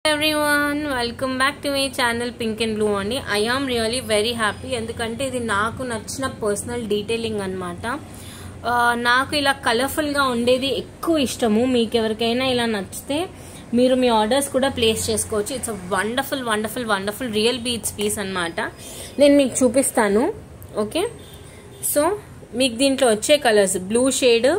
everyone welcome back to my channel pink and blue అండి I am really very happy ఎందుకంటే ఇది నాకు నచ్చిన పర్సనల్ డీటెయిలింగ్ అనమాట నాకు ఇలా కలర్ఫుల్గా ఉండేది ఎక్కువ ఇష్టము మీకు ఎవరికైనా ఇలా నచ్చితే మీరు మీ ఆర్డర్స్ కూడా ప్లేస్ చేసుకోవచ్చు it's a wonderful wonderful wonderful real beads piece అనమాట నేను మీకు చూపిస్తాను ఓకే సో మీకు దీంట్లో వచ్చే colours blue shade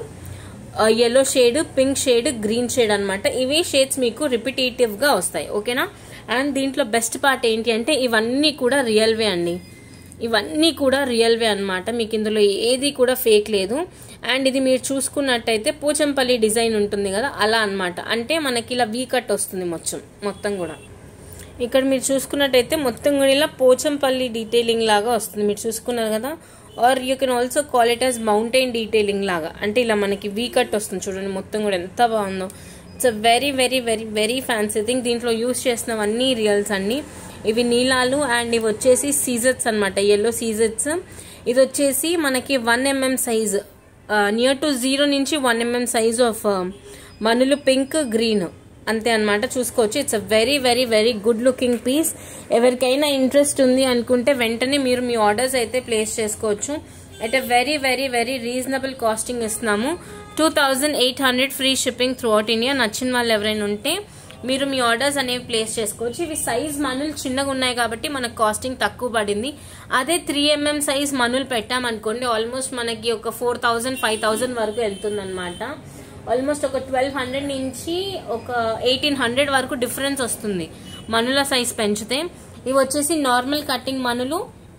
yellow shade pink shade green shade అనమాట ఇవి షేడ్స్ మీకు రిపిటేటివ్ గా వస్తాయి ఓకేనా అండ్ దీంట్లో బెస్ట్ పార్ట్ ఏంటి అంటే ఇవన్నీ కూడా రియల్వే అండి ఇవన్నీ కూడా రియల్వే అనమాట మీకు ఇందులో ఏది కూడా ఫేక్ లేదు అండ్ ఇది మీరు చూసుకున్నట్టయితే పోచంపల్లి డిజైన్ ఉంటుంది కదా అలా అనమాట అంటే మనకి ఇలా వీ కట్ వస్తుంది మొత్తం మొత్తం కూడా ఇక్కడ మీరు చూసుకున్నట్టయితే మొత్తం కూడా ఇలా పోచంపల్లి డీటెయిలింగ్ లాగా వస్తుంది మీరు చూసుకున్నారు కదా or you can also call it as mountain detailing లాగా అంటే ఇలా మనకి వీ కట్ వస్తుంది చూడండి మొత్తం కూడా ఎంత బాగుందో it's a very very very very fancy thing దీంట్లో యూస్ చేసినవన్నీ రియల్స్ అన్ని ఇవి నీలాలు అండ్ ఇవి వచ్చేసి సీజర్స్ అనమాట ఎల్లో సీజర్స్ ఇది వచ్చేసి మనకి one mm size near to zero నుంచి వన్ ఎంఎం సైజ్ ఆఫ్ మనులు పింక్ గ్రీన్ అంతే అనమాట చూసుకోవచ్చు it's a very very very good looking piece ఎవరికైనా ఇంట్రెస్ట్ ఉంది అనుకుంటే వెంటనే మీరు మీ ఆర్డర్స్ అయితే ప్లేస్ చేసుకోవచ్చు at a very very very reasonable costing ఇస్తున్నాము two thousand eight hundred free shipping throughout India నచ్చిన వాళ్ళు ఎవరైనా ఉంటే మీరు మీ ఆర్డర్స్ అనేవి ప్లేస్ చేసుకోవచ్చు ఇవి సైజ్ మనులు చిన్నగా ఉన్నాయి కాబట్టి మనకు కాస్టింగ్ తక్కువ పడింది అదే త్రీ ఎంఎం సైజ్ మనులు పెట్టామనుకోండి ఆల్మోస్ట్ మనకి ఒక ఫోర్ థౌజండ్ ఫైవ్ థౌజండ్ వరకు వెళ్తుంది అనమాట ఆల్మోస్ట్ ఒక ట్వెల్వ్ హండ్రెడ్ నుంచి ఒక ఎయిటీన్ హండ్రెడ్ వరకు డిఫరెన్స్ వస్తుంది మనుల సైజ్ పెంచితే ఇవి వచ్చేసి నార్మల్ కటింగ్ మనులు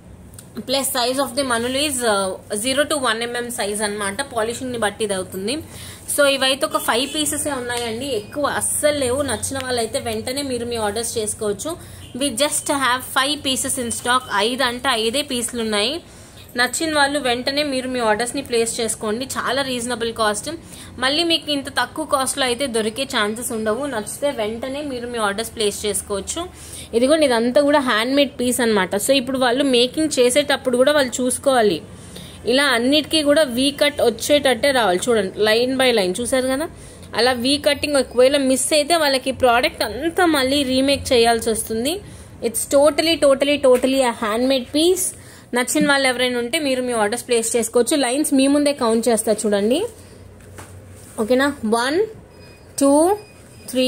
ప్లస్ సైజ్ ఆఫ్ ది మనులు is zero to one mm size అనమాట పాలిషింగ్ ని బట్టి ఇది అవుతుంది సో ఇవైతే ఒక ఫైవ్ పీసెస్ ఉన్నాయండి ఎక్కువ అస్సలు లేవు నచ్చిన వాళ్ళైతే వెంటనే మీరు మీ ఆర్డర్స్ చేసుకోవచ్చు we just have five pieces in stock ఐదు అంటే ఐదే పీసులు ఉన్నాయి నచ్చిన వాళ్ళు వెంటనే మీరు మీ ఆర్డర్స్ని ప్లేస్ చేసుకోండి చాలా రీజనబుల్ కాస్ట్ మళ్ళీ మీకు ఇంత తక్కువ కాస్ట్లో అయితే దొరికే ఛాన్సెస్ ఉండవు నచ్చితే వెంటనే మీరు మీ ఆర్డర్స్ ప్లేస్ చేసుకోవచ్చు ఇదిగోండి ఇదంతా కూడా హ్యాండ్ మేడ్ పీస్ అనమాట సో ఇప్పుడు వాళ్ళు మేకింగ్ చేసేటప్పుడు కూడా వాళ్ళు చూసుకోవాలి ఇలా అన్నిటికీ కూడా వీ కట్ వచ్చేటట్టే రావాలి చూడండి లైన్ బై లైన్ చూసారు కదా అలా వీ కటింగ్ ఒకవేళ మిస్ అయితే వాళ్ళకి ప్రోడక్ట్ అంతా మళ్ళీ రీమేక్ చేయాల్సి వస్తుంది it's totally totally totally a handmade piece నచ్చిన వాళ్ళు ఎవరైనా ఉంటే మీరు మీ ఆర్డర్స్ ప్లేస్ చేసుకోవచ్చు లైన్స్ మీ ముందే కౌంట్ చేస్తా చూడండి ఓకేనా one two three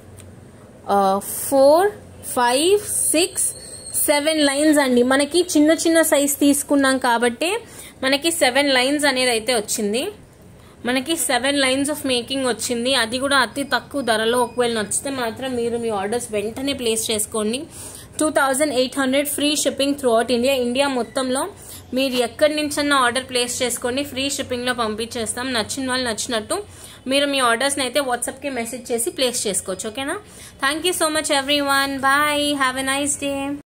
four five six seven lines అండి మనకి చిన్న చిన్న సైజ్ తీసుకున్నాం కాబట్టి మనకి సెవెన్ లైన్స్ అనేది అయితే వచ్చింది మనకి సెవెన్ లైన్స్ ఆఫ్ మేకింగ్ వచ్చింది అది కూడా అతి తక్కువ ధరలో ఒకవేళ నచ్చితే మాత్రం మీరు మీ ఆర్డర్స్ వెంటనే ప్లేస్ చేసుకోండి two thousand eight hundred free shipping throughout India India మొత్తంలో మీరు ఎక్కడి నుంచన్నా ఆర్డర్ ప్లేస్ చేసుకోండి ఫ్రీ షిప్పింగ్లో పంపించేస్తాం నచ్చిన వాళ్ళు నచ్చినట్టు మీరు మీ ఆర్డర్స్ని అయితే వాట్సాప్కి మెసేజ్ చేసి ప్లేస్ చేసుకోవచ్చు ఓకేనా thank you so much everyone bye have a nice day